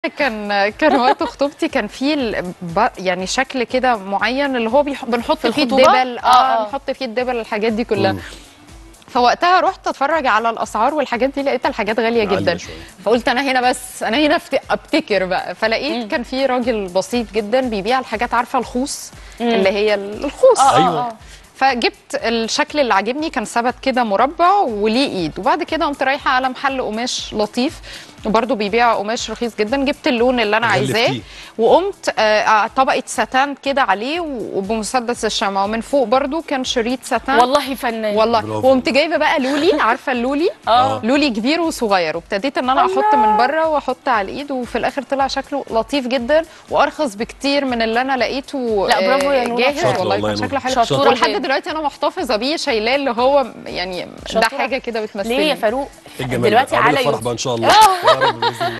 كان كان وقت خطوبتي كان في ال- ب- يعني شكل كده معين اللي هو بيح- بنحط في فيه الخطوبة؟ الدبل آه، اه آه. نحط فيه الدبل الحاجات دي كلها فوقتها رحت اتفرج على الاسعار والحاجات دي لقيتها الحاجات غاليه عالية جدا شوية. فقلت انا هنا بس انا هنا أفت- ابتكر بقى فلقيت كان في راجل بسيط جدا بيبيع الحاجات عارفه الخوص اللي هي الخوص آه، أيوة. آه. فجبت الشكل اللي عاجبني كان ثبت كده مربع وليه ايد وبعد كده قمت رايحه على محل قماش لطيف وبرده بيبيع قماش رخيص جدا جبت اللون اللي انا عايزاه غلفتيه. وقمت آه، طبقه ساتان كده عليه وبمسدس الشمع ومن فوق برده كان شريط ساتان والله فنان والله برافو. وقمت جايبه بقى لولي عارفه اللولي اه لولي كبير وصغير وابتديت ان انا احط من بره واحط على الايد وفي الاخر طلع شكله لطيف جدا وارخص بكتير من اللي انا لقيته لا، برافو يا آه، نورة. جاهز شاطرة والله والله كان يا شكله نورة. حلو شطورة ولحد جدا. دلوقتي انا محتفظه بيه شايلاه اللي هو يعني ده شطورة. حاجه كده بتمثلني ليه يا فاروق الجمال دلوقتي ده. قبل على الفرح يوتيوب بقى ان شاء الله يا رب باذن الله